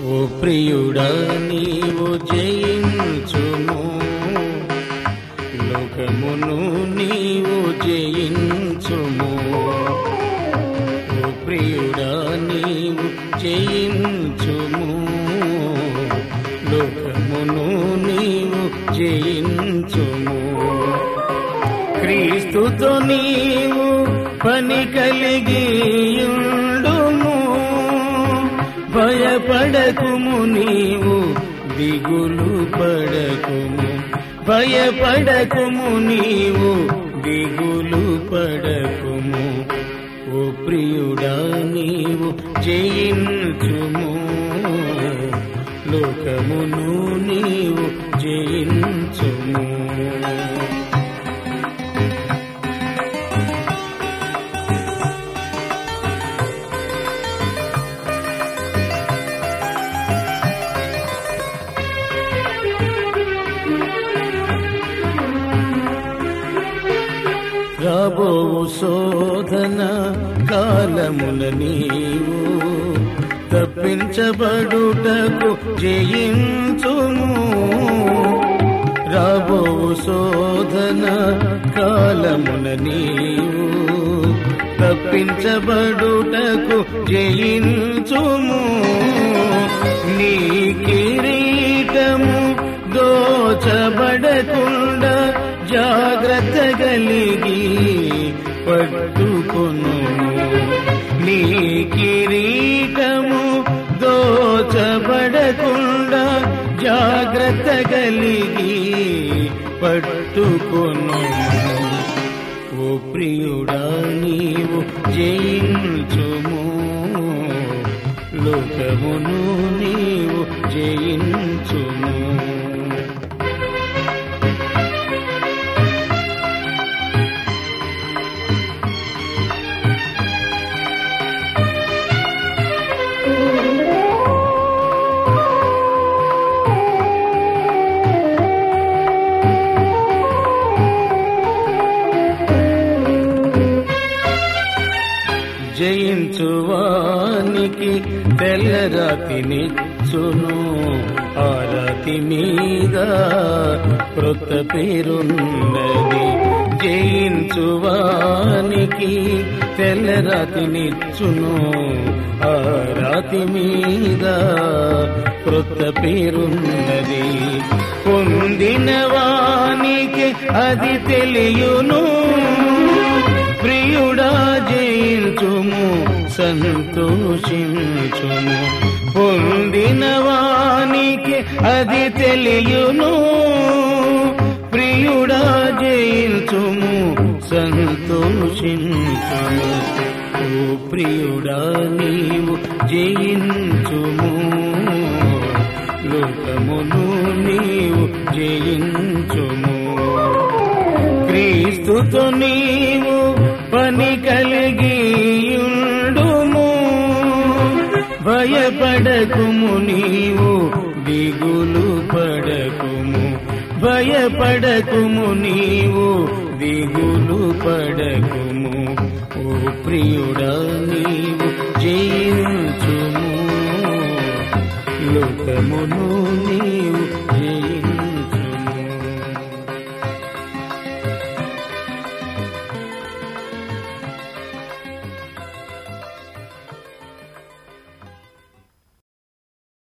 ఓ ప్రియుడా నీవు జయించుము లోకమును నీవు జయించుము ఓ ప్రియుడా నీవు జయించుము లోకమును నీవు జయించుము క్రీస్తుతో నీవు పని కలిగి ఉండుము భయపడకుము నీవు దిగులు పడకుము భయపడకుము నీవు దిగులు పడకుము ఓ ప్రియుడా నీవు జయించుము లోకమును నీవు జయించుము రాబో శోధన కాలమున నీవు తప్పించబడుటకు జయించుము రాబో శోధన కాలమున నీవు తప్పించబడుటకు జయించుము నీ కిరీటము దోచబడకుండా జాగ్రత్త కలిగి పట్టుకొను నీ కిరీటము దోచబడకుండా జాగ్రత్త కలిగి పట్టుకొను ఓ ప్రియుడా నీవు జయించుము లోకమును నీవు జయించుము జయించువానికి తెల్లరాతినిచ్చును ఆ రాతి మీద క్రొత్త పేరున్నది జయించువానికి తెల్లరాతినిచ్చును ఆ రాతి మీద క్రొత్త పేరున్నది పొందిన వానికి అది తెలియును ప్రియుడా జయించుము సంతోషించుము పొందిన వానికి అది తెలియును ప్రియుడా జయించుము సంతోషించుము ఓ ప్రియుడా నీవు జయించుము లోకమును నీవు జయించుము క్రీస్తుతో నీవు పని కలిగి ఉండుము భయపడకుము నీవు దిగులు పడకుము భయపడకుము నీవు దిగులు పడకుము ఓ ప్రియుడా నీవు జయించుము లోకమును నీవు జయించు